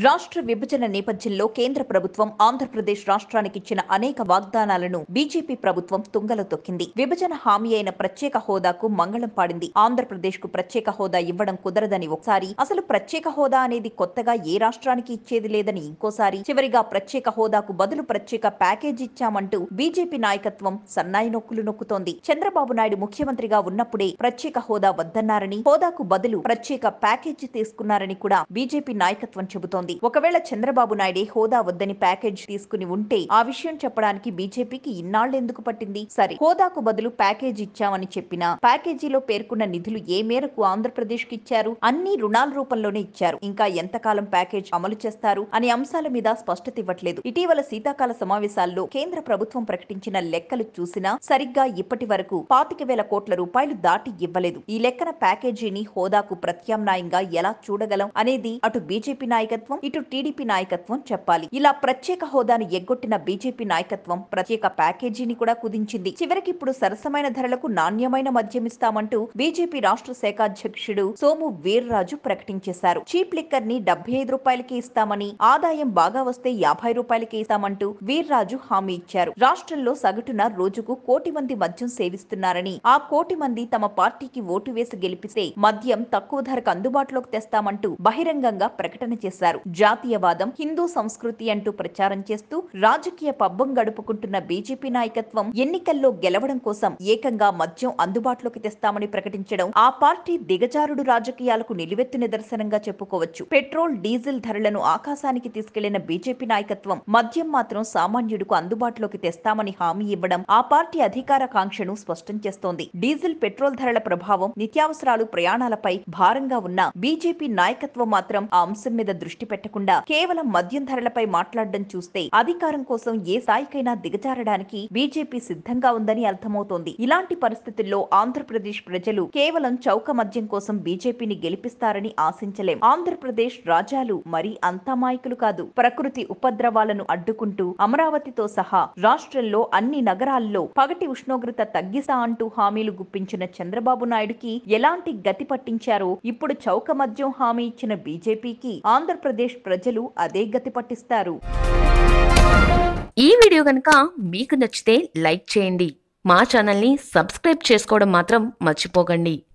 రాష్ట్ర విభజన నేపథ్యంలో కేంద్ర ప్రభుత్వం ఆంధ్రప్రదేశ్ రాష్ట్రానికి ఇచ్చిన అనేక వాగ్దానాలను బీజేపీ ప్రభుత్వం తుంగలో తొక్కింది విభజన హామీ అయిన ప్రత్యేక హోదాకు మంగళం పాడింది ఆంధ్రప్రదేశ్ కు ప్రత్యేక హోదా ఇవ్వడం కుదరదని ఒకసారి అసలు ప్రత్యేక హోదా అనేది కొత్తగా ఏ రాష్ట్రానికి ఇచ్చేది లేదని ఇంకోసారి చివరిగా ప్రత్యేక హోదాకు బదులు ప్రత్యేక ప్యాకేజీ ఇచ్చామంటూ బీజేపీ నాయకత్వం సన్నాయి నొక్కులు నొక్కుతోంది చంద్రబాబు నాయుడు ముఖ్యమంత్రిగా ఉన్నప్పుడే ప్రత్యేక హోదా వద్దన్నారని హోదాకు బదులు ప్రత్యేక ప్యాకేజీ తీసుకున్నారని కూడా బీజేపీ నాయకత్వం చెబుతోంది ఒకవేళ చంద్రబాబు నాయుడే హోదా వద్దని ప్యాకేజ్ తీసుకుని ఉంటే ఆ విషయం చెప్పడానికి బీజేపీకి ఇన్నాళ్లు ఎందుకు పట్టింది సరే హోదాకు బదులు ప్యాకేజీ ఇచ్చామని చెప్పినా ప్యాకేజీలో పేర్కొన్న నిధులు ఏ మేరకు ఆంధ్రప్రదేశ్ కి ఇచ్చారు అన్ని రుణాల రూపంలోనే ఇచ్చారు ఇంకా ఎంతకాలం ప్యాకేజ్ అమలు చేస్తారు అనే అంశాల మీద స్పష్టత ఇవ్వట్లేదు ఇటీవల శీతాకాల సమావేశాల్లో కేంద్ర ప్రభుత్వం ప్రకటించిన లెక్కలు చూసినా సరిగ్గా ఇప్పటి వరకు పాతిక వేల కోట్ల రూపాయలు దాటి ఇవ్వలేదు ఈ లెక్కన ప్యాకేజీని హోదాకు ప్రత్యామ్నాయంగా ఎలా చూడగలం అనేది అటు బీజేపీ నాయకత్వం ఇటు టీడీపీ నాయకత్వం చెప్పాలి ఇలా ప్రత్యేక హోదాను ఎగ్గొట్టిన బీజేపీ నాయకత్వం ప్రత్యేక ప్యాకేజీని కూడా కుదించింది చివరికి ఇప్పుడు సరసమైన ధరలకు నాణ్యమైన మద్యం ఇస్తామంటూ బీజేపీ రాష్ట్ర శాఖ అధ్యక్షుడు సోము వీర్రాజు ప్రకటించేశారు చీప్ లిక్కర్ ని డెబ్బై ఐదు రూపాయలకి ఇస్తామని ఆదాయం బాగా వస్తే యాభై రూపాయలకి ఇస్తామంటూ వీర్రాజు హామీ ఇచ్చారు రాష్ట్రంలో సగటున రోజుకు కోటి మంది మద్యం సేవిస్తున్నారని ఆ కోటి మంది తమ పార్టీకి ఓటు వేసి గెలిపిస్తే మద్యం తక్కువ ధరకు అందుబాటులోకి తెస్తామంటూ బహిరంగంగా ప్రకటన చేశారు జాతీయవాదం హిందూ సంస్కృతి అంటూ ప్రచారం చేస్తూ రాజకీయ పబ్బం గడుపుకుంటున్న బీజేపీ నాయకత్వం ఎన్నికల్లో గెలవడం కోసం ఏకంగా మద్యం అందుబాటులోకి తెస్తామని ప్రకటించడం ఆ పార్టీ దిగజారుడు రాజకీయాలకు నిలువెత్తు నిదర్శనంగా చెప్పుకోవచ్చు పెట్రోల్ డీజిల్ ధరలను ఆకాశానికి తీసుకెళ్లిన బీజేపీ నాయకత్వం మద్యం మాత్రం సామాన్యుడికి అందుబాటులోకి తెస్తామని హామీ ఇవ్వడం ఆ పార్టీ అధికార కాంక్షను స్పష్టం చేస్తోంది డీజిల్ పెట్రోల్ ధరల ప్రభావం నిత్యావసరాలు ప్రయాణాలపై భారంగా ఉన్న బీజేపీ నాయకత్వం మాత్రం ఆ అంశం మీద దృష్టి పెట్టకుండా కేవలం మద్యం ధరలపై మాట్లాడడం చూస్తే అధికారం కోసం ఏ స్థాయికైనా దిగజారడానికి బీజేపీ సిద్ధంగా ఉందని అర్థమవుతోంది ఇలాంటి పరిస్థితుల్లో ఆంధ్రప్రదేశ్ ప్రజలు కేవలం చౌక మద్యం కోసం బీజేపీని గెలిపిస్తారని ఆశించలేం ఆంధ్రప్రదేశ్ రాజాలు మరి అంతమాయకులు కాదు ప్రకృతి ఉపద్రవాలను అడ్డుకుంటూ అమరావతితో సహా రాష్ట్రంలో అన్ని నగరాల్లో పగటి ఉష్ణోగ్రత తగ్గిస్తా అంటూ హామీలు గుప్పించిన చంద్రబాబు నాయుడుకి ఎలాంటి గతి పట్టించారో ఇప్పుడు చౌక మద్యం హామీ ఇచ్చిన బీజేపీకి ఆంధ్రప్రదేశ్ ప్రజలు అదే గతి పట్టిస్తారు ఈ వీడియో కనుక మీకు నచ్చితే లైక్ చేయండి మా ఛానల్ని సబ్స్క్రైబ్ చేసుకోవడం మాత్రం మర్చిపోకండి